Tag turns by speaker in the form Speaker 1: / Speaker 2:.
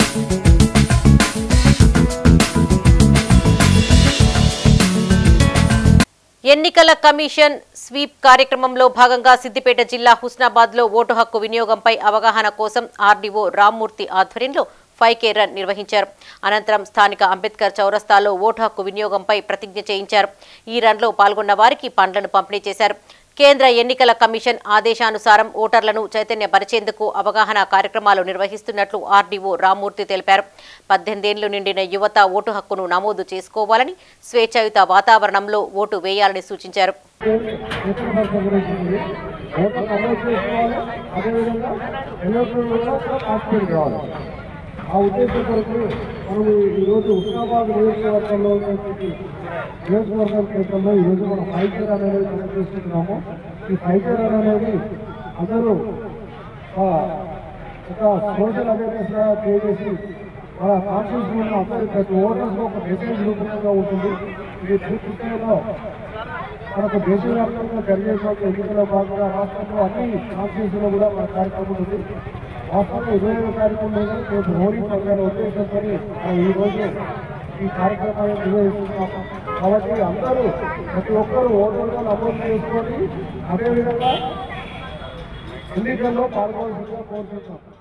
Speaker 1: ఎన్నికల commission sweep కార్యక్రమంలో భాగంగా సిద్దిపేట జిల్లా హుస్నాబాద్లో ఓటు హక్కు వినియోగంపై అవగాహన కోసం ఆర్డీఓ రామ్మూర్తి ఆధ్వర్యంలో ఫైవ్ కే రన్ నిర్వహించారు అనంతరం స్థానిక అంబేద్కర్ చౌరస్తాలో ఓటు హక్కు వినియోగంపై ప్రతిజ్ఞ చేయించారు ఈ రన్లో పాల్గొన్న వారికి పండ్లను పంపిణీ చేశారు కేంద్ర ఎన్నికల కమిషన్ ఆదేశానుసారం ఓటర్లను చైతన్యపరిచేందుకు అవగాహన కార్యక్రమాలు నిర్వహిస్తున్నట్లు ఆర్డీఓ రామ్మూర్తి తెలిపారు పద్దెనిమిదేళ్లు నిండిన యువత ఓటు హక్కును నమోదు చేసుకోవాలని స్వేచ్ఛాయుత వాతావరణంలో ఓటు వేయాలని సూచించారు
Speaker 2: ఓటర్ గురించి ఉంది. ఓటర్ నమోదు చేసుకోవాలి అదేవిధంగా ఎలక్ట్రల్ కూడా పార్టిసిపేట్ కావాలి ఆ ఉద్దేశం కొరకు మనం ఈరోజు ఉస్మాబాద్ నియోజకవర్గంలో ఉన్నటువంటి నియోజకవర్గం కేంద్రంలో ఈరోజు మనం ఫైటర్ అనేది కనెక్ట్ చేసుకుంటున్నాము ఈ ఫైటర్ అనేది అందరూ ఆ, ఒక సోషల్ అవేర్నెస్ గా చేసి మన కాన్షియస్ ఉన్న అందరి ప్రతి ఓటర్స్ ఒక మెసేజ్ రూపంగా ఉంటుంది ఇది పూర్తి స్థాయిలో మనకు దేశవ్యాప్తంగా జరిగేటువంటి ఎన్నికల భాగంగా రాష్ట్రంలో అన్ని కాన్స్టిట్యూన్సీలో కూడా మన కార్యక్రమం ఉంది వాస్తవంగా ఇరవై ఐదు కార్యక్రమం మీద రేపు మోడీ ప్రకారం ఉద్దేశంతో మనం ఈ రోజు ఈ కార్యక్రమాన్ని నిర్వహిస్తున్నాం కాబట్టి అందరూ ప్రతి ఒక్కరూ ఓటర్గా నమోదు చేసుకొని అదేవిధంగా ఎన్నికల్లో పాల్గొనాల్సిందిగా కోరుతున్నాం